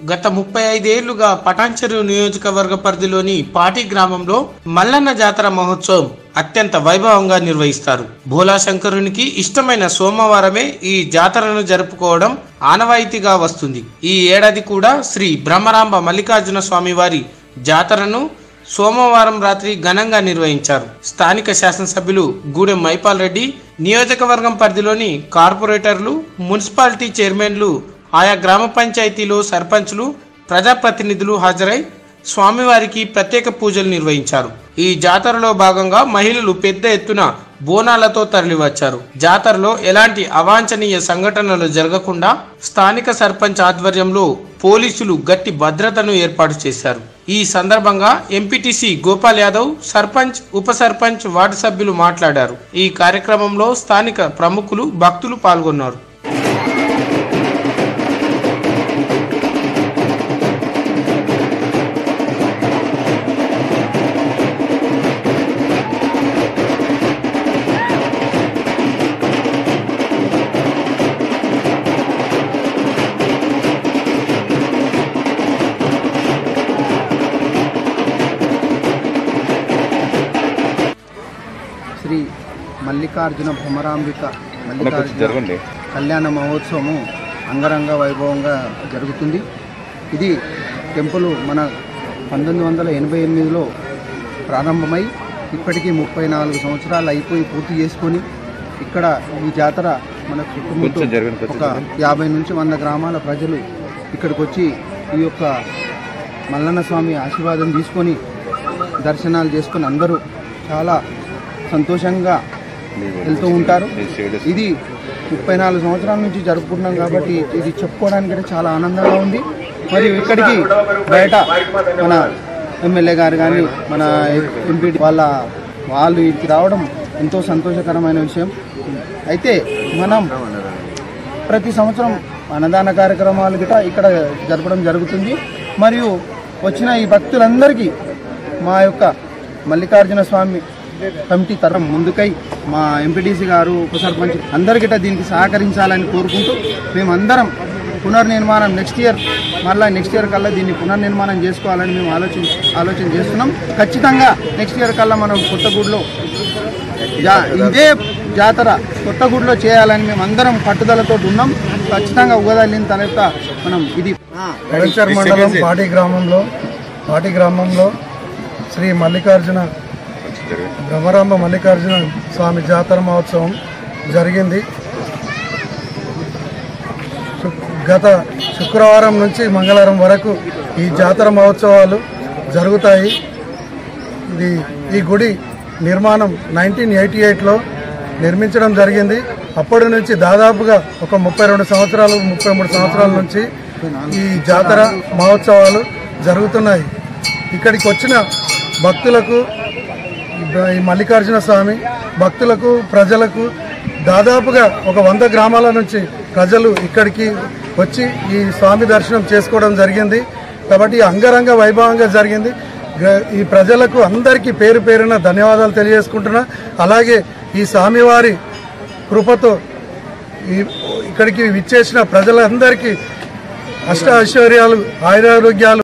గత ముప్పై ఐదేళ్లుగా పటాన్చెరు నియోజకవర్గ పరిధిలోని పాటి గ్రామంలో మల్లన్న జాతర మహోత్సవం అత్యంత వైభవంగా నిర్వహిస్తారు భోలా శంకరునికి ఇష్టమైన సోమవారమే ఈ జాతరను జరుపుకోవడం ఆనవాయితీగా వస్తుంది ఈ ఏడాది కూడా శ్రీ బ్రహ్మరాంబ మల్లికార్జున స్వామి వారి జాతరను సోమవారం రాత్రి ఘనంగా నిర్వహించారు స్థానిక శాసనసభ్యులు గూడెం మైపాల్ రెడ్డి నియోజకవర్గం పరిధిలోని కార్పొరేటర్లు మున్సిపాలిటీ చైర్మన్లు ఆయా గ్రామ పంచాయతీలో సర్పంచ్లు ప్రజాప్రతినిధులు హాజరై స్వామివారికి ప్రత్యేక పూజలు నిర్వహించారు ఈ జాతరలో భాగంగా మహిళలు పెద్ద ఎత్తున బోనాలతో తరలివచ్చారు జాతరలో ఎలాంటి అవాంఛనీయ సంఘటనలు జరగకుండా స్థానిక సర్పంచ్ ఆధ్వర్యంలో పోలీసులు గట్టి భద్రతను ఏర్పాటు చేశారు ఈ సందర్భంగా ఎంపీటీసీ గోపాల్ యాదవ్ సర్పంచ్ ఉప సర్పంచ్ వార్డు సభ్యులు మాట్లాడారు ఈ కార్యక్రమంలో స్థానిక ప్రముఖులు భక్తులు పాల్గొన్నారు శ్రీ మల్లికార్జున భ్రమరాంబిక మల్లికార్జున జరగండి కళ్యాణ మహోత్సవము అంగరంగ వైభవంగా జరుగుతుంది ఇది టెంపుల్ మన పంతొమ్మిది వందల ఎనభై ఎనిమిదిలో ప్రారంభమై ఇప్పటికీ ముప్పై నాలుగు సంవత్సరాలు అయిపోయి పూర్తి చేసుకొని ఇక్కడ ఈ జాతర మన చుట్టుముట్టు కొంచెం జరగండి, కొంచెం ఒక యాభై నుంచి వంద గ్రామాల ప్రజలు ఇక్కడికి వచ్చి ఈ యొక్క మల్లన్న స్వామి ఆశీర్వాదం తీసుకొని దర్శనాలు చేసుకొని అందరూ చాలా సంతోషంగా వెళ్తూ ఉంటారు ఇది ముప్పై నాలుగు సంవత్సరాల నుంచి జరుపుకుంటున్నాం కాబట్టి ఇది చెప్పుకోవడానికి అయితే చాలా ఆనందంగా ఉంది మరియు ఇక్కడికి బయట మన ఎమ్మెల్యే గారు కానీ మన ఎంపీ వాళ్ళ వాళ్ళు ఇక్కడికి రావడం ఎంతో సంతోషకరమైన విషయం అయితే మనం ప్రతి సంవత్సరం అన్నదాన కార్యక్రమాలు గిట ఇక్కడ జరపడం జరుగుతుంది మరియు వచ్చిన ఈ భక్తులందరికీ మా యొక్క మల్లికార్జున స్వామి కమిటీ తరం ముందుకై మా ఎంపీటీసీ గారు ఉప సర్పంచ్ అందరికిట దీనికి సహకరించాలని కోరుకుంటూ మేమందరం పునర్నిర్మాణం నెక్స్ట్ ఇయర్ మళ్ళీ నెక్స్ట్ ఇయర్ కల్లా దీన్ని పునర్నిర్మాణం చేసుకోవాలని మేము ఆలోచన ఆలోచన చేస్తున్నాం ఖచ్చితంగా నెక్స్ట్ ఇయర్ కల్లా మనం కొత్తగూడలో జా ఇదే జాతర కొత్తగూడలో చేయాలని మేము అందరం పట్టుదలతో ఉన్నాం ఖచ్చితంగా ఉగదల్లిన తర్వాత మనం ఇది కడంచర్ మండలం పాటి గ్రామంలో పాటి గ్రామంలో శ్రీ మల్లికార్జున భ్రమరాంబ మల్లికార్జున స్వామి జాతర మహోత్సవం జరిగింది శు- గత శుక్రవారం నుంచి మంగళవారం వరకు ఈ జాతర మహోత్సవాలు జరుగుతాయి ఇది ఈ గుడి నిర్మాణం నైన్టీన్ ఎయిటీ ఎయిట్లో నిర్మించడం జరిగింది అప్పటి నుంచి దాదాపుగా ఒక ముప్పై రెండు సంవత్సరాలు ముప్పై మూడు సంవత్సరాల నుంచి ఈ జాతర మహోత్సవాలు జరుగుతున్నాయి ఇక్కడికి వచ్చిన భక్తులకు ఈ మల్లికార్జున స్వామి భక్తులకు ప్రజలకు దాదాపుగా ఒక వంద గ్రామాల నుంచి ప్రజలు ఇక్కడికి వచ్చి ఈ స్వామి దర్శనం చేసుకోవడం జరిగింది కాబట్టి అంగరంగ వైభవంగా జరిగింది గ- ఈ ప్రజలకు అందరికీ పేరు పేరున ధన్యవాదాలు తెలియజేసుకుంటున్నా అలాగే ఈ స్వామివారి కృపతో ఈ ఇక్కడికి విచ్చేసిన ప్రజలందరికీ అష్ట ఐశ్వర్యాలు ఆయురారోగ్యాలు